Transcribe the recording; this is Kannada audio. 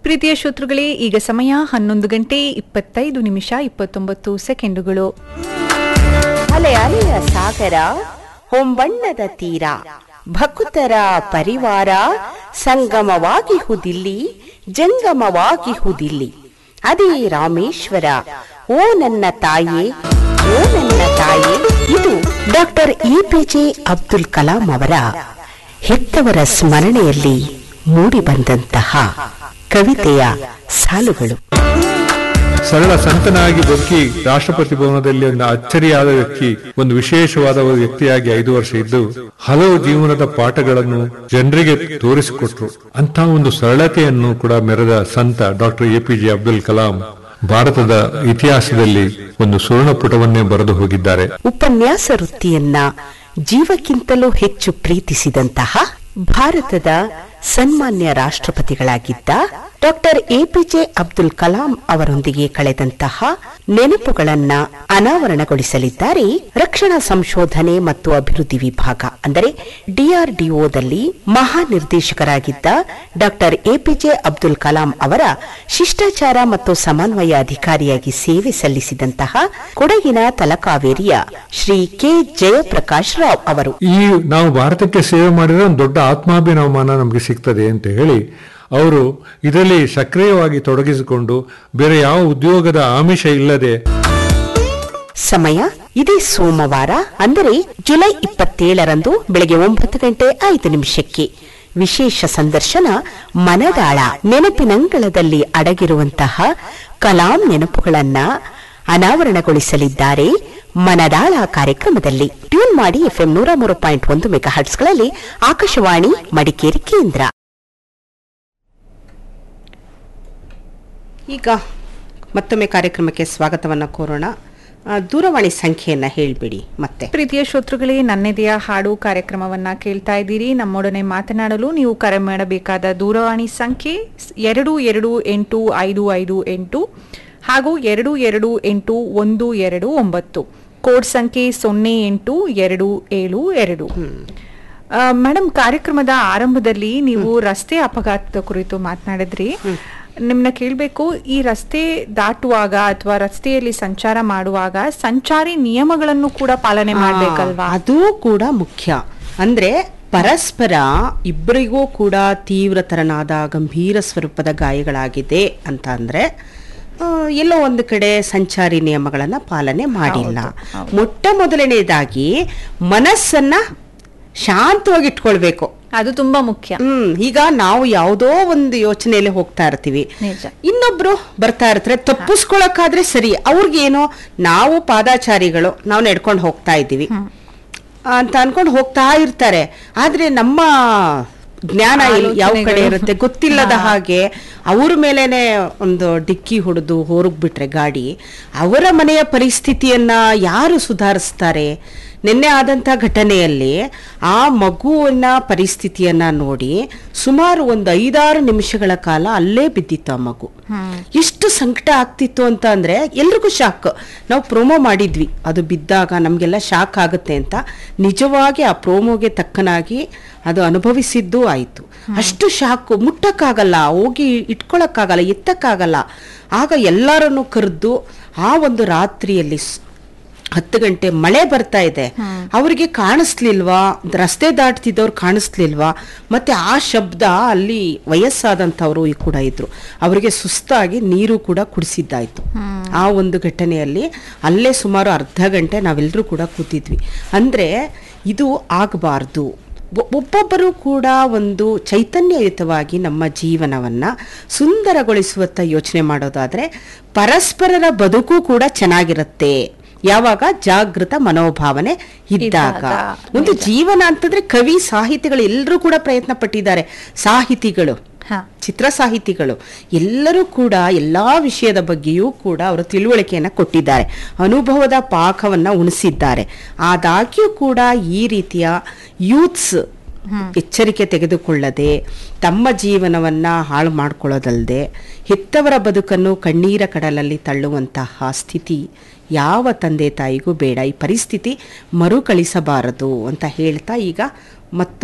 ಪ್ರೀತಿಯ ಶ್ರೋತೃಗಳೇ ಈಗ ಸಮಯ ಹನ್ನೊಂದು ಗಂಟೆ ಇಪ್ಪತ್ತೈದು ನಿಮಿಷ ಇಪ್ಪತ್ತೊಂಬತ್ತು ಸೆಕೆಂಡುಗಳು ಅಲೆ ಅಲೆಯ ಸಾಗರ ಹೊಂಬಣ್ಣದ ತೀರ ಭಕುತರ ಪರಿವಾರ ಸಂಗಮವಾಗಿಹುದಿಲ್ಲಿ ಜಂಗಮವಾಗಿಹುದಿಲ್ಲಿ ಅದೇ ರಾಮೇಶ್ವರ ಓ ನನ್ನ ತಾಯೇ ಓ ನನ್ನ ತಾಯೇ ಇದು ಡಾಕ್ಟರ್ ಎಪಿಜೆ ಅಬ್ದುಲ್ ಕಲಾಂ ಅವರ ಹೆತ್ತವರ ಸ್ಮರಣೆಯಲ್ಲಿ ಮೂಡಿಬಂದಂತಹ ಕವಿತೆಯ ಸಾಲುಗಳು ಸರಳ ಸಂತನಾಗಿ ಬದುಕಿ ರಾಷ್ಟ್ರಪತಿ ಭವನದಲ್ಲಿ ಒಂದು ಅಚ್ಚರಿಯಾದ ವ್ಯಕ್ತಿ ಒಂದು ವಿಶೇಷವಾದ ಒಂದು ವ್ಯಕ್ತಿಯಾಗಿ ಐದು ವರ್ಷ ಇದ್ದು ಹಲವು ಜೀವನದ ಪಾಠಗಳನ್ನು ಜನರಿಗೆ ತೋರಿಸಿಕೊಟ್ರು ಅಂತ ಒಂದು ಸರಳತೆಯನ್ನು ಕೂಡ ಮೆರೆದ ಸಂತ ಡಾಕ್ಟರ್ ಎಪಿಜೆ ಅಬ್ದುಲ್ ಕಲಾಂ ಭಾರತದ ಇತಿಹಾಸದಲ್ಲಿ ಒಂದು ಸುವರ್ಣ ಪುಟವನ್ನೇ ಬರೆದು ಹೋಗಿದ್ದಾರೆ ಉಪನ್ಯಾಸ ವೃತ್ತಿಯನ್ನ ಜೀವಕ್ಕಿಂತಲೂ ಹೆಚ್ಚು ಪ್ರೀತಿಸಿದಂತಹ ಭಾರತದ ಸನ್ಮಾನ್ಯ ರಾಷ್ಟ್ರಪತಿಗಳಾಗಿದ್ದ ಡಾಕ್ಟರ್ ಎಪಿಜೆ ಅಬ್ದುಲ್ ಕಲಾಂ ಅವರೊಂದಿಗೆ ಕಳೆದಂತಹ ನೆನಪುಗಳನ್ನ ಅನಾವರಣಗೊಳಿಸಲಿದ್ದಾರೆ ರಕ್ಷಣಾ ಸಂಶೋಧನೆ ಮತ್ತು ಅಭಿವೃದ್ಧಿ ವಿಭಾಗ ಅಂದರೆ ಡಿಆರ್ಡಿಒದಲ್ಲಿ ಮಹಾನಿರ್ದೇಶಕರಾಗಿದ್ದ ಡಾಕ್ಟರ್ ಎಪಿಜೆ ಅಬ್ದುಲ್ ಕಲಾಂ ಅವರ ಶಿಷ್ಟಾಚಾರ ಮತ್ತು ಸಮನ್ವಯ ಅಧಿಕಾರಿಯಾಗಿ ಸೇವೆ ಸಲ್ಲಿಸಿದಂತಹ ಕೊಡಗಿನ ತಲಕಾವೇರಿಯ ಶ್ರೀ ಕೆ ಜಯಪ್ರಕಾಶ್ ರಾವ್ ಅವರು ಈ ನಾವು ಭಾರತಕ್ಕೆ ಸೇವೆ ಮಾಡಿದ್ರೆ ಒಂದು ದೊಡ್ಡ ಆತ್ಮಾಭಿನವಮಾನ ನಮಗೆ ಸಿಗ್ತದೆ ಅಂತ ಹೇಳಿ ಅವರು ಇದರಲ್ಲಿ ಸಕ್ರಿಯವಾಗಿ ತೊಡಗಿಸಿಕೊಂಡು ಬೇರೆ ಯಾವ ಉದ್ಯೋಗದ ಆಮಿಷ ಇಲ್ಲದೆ ಸಮಯ ಇದೇ ಸೋಮವಾರ ಅಂದರೆ ಜುಲೈ ಇಪ್ಪತ್ತೇಳರಂದು ಬೆಳಗ್ಗೆ ಒಂಬತ್ತು ಗಂಟೆ ಐದು ನಿಮಿಷಕ್ಕೆ ವಿಶೇಷ ಸಂದರ್ಶನ ಮನದಾಳ ನೆನಪಿನಂಗಳದಲ್ಲಿ ಅಡಗಿರುವಂತಹ ಕಲಾಂ ನೆನಪುಗಳನ್ನ ಅನಾವರಣಗೊಳಿಸಲಿದ್ದಾರೆ ಮನದಾಳ ಕಾರ್ಯಕ್ರಮದಲ್ಲಿ ಟ್ಯೂನ್ ಮಾಡಿ ಎಫ್ಎಂ ನೂರ ಮೂರು ಪಾಯಿಂಟ್ ಒಂದು ಮೆಗಾ ಹರ್ಟ್ಸ್ಗಳಲ್ಲಿ ಆಕಾಶವಾಣಿ ಮಡಿಕೇರಿ ಕೇಂದ್ರ ಈಗ ಮತ್ತೊಮ್ಮೆ ಕಾರ್ಯಕ್ರಮಕ್ಕೆ ಸ್ವಾಗತವನ್ನ ಕೋರೋಣ ಆ, ದೂರವಾಣಿ ಸಂಖ್ಯೆಯನ್ನ ಹೇಳ್ಬಿಡಿ ಮತ್ತೆ ಪ್ರೀತಿಯ ಶ್ರೋತೃಗಳೇ ನನ್ನೆದೆಯ ಹಾಡು ಕಾರ್ಯಕ್ರಮವನ್ನ ಕೇಳ್ತಾ ಇದ್ದೀರಿ ನಮ್ಮೊಡನೆ ಮಾತನಾಡಲು ನೀವು ಕರೆ ಮಾಡಬೇಕಾದ ದೂರವಾಣಿ ಸಂಖ್ಯೆ ಸ್- ಎರಡು ಎರಡು ಎಂಟು ಐದು ಐದು ಎಂಟು ಹಾಗೂ ಎರಡು ಎರಡು ಎಂಟು ಒಂದು ಎರಡು ಒಂಬತ್ತು ಕೋಡ್ ಸಂಖ್ಯೆ ಸೊನ್ನೆ ಎಂಟು ಎರಡು ಏಳು ಎರಡು ಆ, ಮೇಡಮ್ ಕಾರ್ಯಕ್ರಮದ ಆರಂಭದಲ್ಲಿ ನೀವು ರಸ್ತೆ ಅಪಘಾತದ ಕುರಿತು ಮಾತನಾಡಿದ್ರಿ ನಿಮ್ನ ಕೇಳಬೇಕು ಈ ರಸ್ತೆ ದಾಟುವಾಗ ಅಥವಾ ರಸ್ತೆಯಲ್ಲಿ ಸಂಚಾರ ಮಾಡುವಾಗ ಸಂಚಾರಿ ನಿಯಮಗಳನ್ನು ಕೂಡ ಪಾಲನೆ ಮಾಡ್ಬೇಕಲ್ವಾ ಅದು ಕೂಡ ಮುಖ್ಯ ಅಂದ್ರೆ ಪರಸ್ಪರ ಇಬ್ಬರಿಗೂ ಕೂಡ ತೀವ್ರತರನಾದ ಗಂಭೀರ ಸ್ವರೂಪದ ಗಾಯಗಳಾಗಿದೆ ಅಂತ ಅಂದ್ರೆ ಆ, ಎಲ್ಲೋ ಒಂದು ಕಡೆ ಸಂಚಾರಿ ನಿಯಮಗಳನ್ನ ಪಾಲನೆ ಮಾಡಿಲ್ಲ ಮೊಟ್ಟ ಮೊದಲನೇದಾಗಿ ಮನಸ್ಸನ್ನ ಶಾಂತವಾಗಿ ಇಟ್ಕೊಳ್ಬೇಕು ಅದು ತುಂಬಾ ಮುಖ್ಯ ಹ್ಮ್ ಈಗ ನಾವು ಯಾವುದೋ ಒಂದು ಯೋಚನೆಯಲ್ಲಿ ಹೋಗ್ತಾ ಇರ್ತೀವಿ ನಿಜ. ಇನ್ನೊಬ್ರು ಬರ್ತಾ ಇರ್ತಾರೆ ತಪ್ಪಿಸ್ಕೊಳಕ್ಕಾದ್ರೆ ಸರಿ ಅವ್ರಿಗೇನೋ ನಾವು ಪಾದಾಚಾರಿಗಳು ನಾವು ನಡ್ಕೊಂಡು ಹೋಗ್ತಾ ಇದ್ದೀವಿ ಅಂತ ಅನ್ಕೊಂಡು ಹೋಗ್ತಾ ಇರ್ತಾರೆ ಆದ್ರೆ ನಮ್ಮ ಜ್ಞಾನ ಎಲ್ಲಿ- ಯಾವ ಕಡೆ ಆಲೋಚನೆಗಳು. ಇರುತ್ತೆ ಗೊತ್ತಿಲ್ಲದ ಹಾಗೆ ಅವ್ರ ಮೇಲೇನೆ ಒಂದು ಡಿಕ್ಕಿ ಹೊಡೆದು ಹೊರಗ್ಬಿಟ್ರೆ ಗಾಡಿ ಅವರ ಮನೆಯ ಪರಿಸ್ಥಿತಿಯನ್ನ ಯಾರು ಸುಧಾರಿಸ್ತಾರೆ ನಿನ್ನೆ ಆದಂಥ ಘಟನೆಯಲ್ಲಿ ಆ ಮಗುವಿನ ಪರಿಸ್ಥಿತಿಯನ್ನ ನೋಡಿ ಸುಮಾರು ಒಂದು ಐದಾರು ನಿಮಿಷಗಳ ಕಾಲ ಅಲ್ಲೇ ಬಿದ್ದಿತ್ತು ಆ ಮಗು ಎಷ್ಟು ಸಂಕಟ ಆಗ್ತಿತ್ತು ಅಂತ ಅಂದ್ರೆ ಎಲ್ರಿಗೂ ಶಾಕ್ ನಾವು ಪ್ರೋಮೋ ಮಾಡಿದ್ವಿ ಅದು ಬಿದ್ದಾಗ ನಮಗೆಲ್ಲ ಶಾಕ್ ಆಗುತ್ತೆ ಅಂತ ನಿಜವಾಗಿ ಆ ಪ್ರೋಮೋಗೆ ತಕ್ಕನಾಗಿ ಅದು ಅನುಭವಿಸಿದ್ದೂ ಆಯಿತು ಅಷ್ಟು ಶಾಕು ಮುಟ್ಟಕ್ಕಾಗಲ್ಲ ಹೋಗಿ ಇಟ್ಕೊಳಕ್ಕಾಗಲ್ಲ ಎತ್ತಕ್ಕಾಗಲ್ಲ ಆಗ ಎಲ್ಲರನ್ನು ಕರೆದು ಆ ಒಂದು ರಾತ್ರಿಯಲ್ಲಿ ಸ್- ಹತ್ತು ಗಂಟೆ ಮಳೆ ಬರ್ತಾ ಇದೆ ಅವರಿಗೆ ಕಾಣಿಸ್ಲಿಲ್ವಾ ರಸ್ತೆ ದಾಟ್ತಿದ್ದವ್ರು ಕಾಣಿಸ್ಲಿಲ್ವಾ ಮತ್ತೆ ಆ ಶಬ್ದ ಅಲ್ಲಿ ವಯಸ್ಸಾದಂಥವರು ಕೂಡ ಇದ್ರು ಅವರಿಗೆ ಸುಸ್ತಾಗಿ ನೀರು ಕೂಡ ಕುಡಿಸಿದ್ದಾಯ್ತು ಆ ಒಂದು ಘಟನೆಯಲ್ಲಿ ಅಲ್ಲೇ ಸುಮಾರು ಅರ್ಧ ಗಂಟೆ ನಾವೆಲ್ಲರೂ ಕೂಡ ಕೂತಿದ್ವಿ ಅಂದ್ರೆ ಇದು ಆಗಬಾರ್ದು ಒಬ್ಬೊಬ್ಬರು ಕೂಡ ಒಂದು ಚೈತನ್ಯಯುತವಾಗಿ ನಮ್ಮ ಜೀವನವನ್ನ ಸುಂದರಗೊಳಿಸುವತ್ತ ಯೋಚನೆ ಮಾಡೋದಾದ್ರೆ ಪರಸ್ಪರರ ಬದುಕು ಕೂಡ ಚೆನ್ನಾಗಿರುತ್ತೆ ಯಾವಾಗ ಜಾಗೃತ ಮನೋಭಾವನೆ ಇದ್ದಾಗ ಇದ್ದಾಗ, ಒಂದು ಜೀವನ ಅಂತಂದ್ರೆ ಕವಿ ಸಾಹಿತಿಗಳು ಎಲ್ಲರೂ ಕೂಡ ಪ್ರಯತ್ನ ಪಟ್ಟಿದ್ದಾರೆ ಸಾಹಿತಿಗಳು ಹ. ಚಿತ್ರ ಸಾಹಿತಿಗಳು ಎಲ್ಲರೂ ಕೂಡ ಎಲ್ಲಾ ವಿಷಯದ ಬಗ್ಗೆಯೂ ಕೂಡ ಅವರು ತಿಳುವಳಿಕೆಯನ್ನ ಕೊಟ್ಟಿದ್ದಾರೆ ಅನುಭವದ ಪಾಕವನ್ನ ಉಣಿಸಿದ್ದಾರೆ ಆದಾಗ್ಯೂ ಕೂಡ ಈ ರೀತಿಯ ಯೂತ್ಸ್ ಎಚ್ಚರಿಕೆ ತೆಗೆದುಕೊಳ್ಳದೆ ತಮ್ಮ ಜೀವನವನ್ನ ಹಾಳು ಮಾಡ್ಕೊಳ್ಳೋದಲ್ಲದೆ ಹೆತ್ತವರ ಬದುಕನ್ನು ಕಣ್ಣೀರ ಕಡಲಲ್ಲಿ ತಳ್ಳುವಂತಹ ಸ್ಥಿತಿ ಯಾವ ತಂದೆ ತಾಯಿಗೂ ಬೇಡ ಈ ಪರಿಸ್ಥಿತಿ ಮರುಕಳಿಸಬಾರದು ಅಂತ ಹೇಳ್ತಾ ಈಗ ಮತ್ತೊಂದು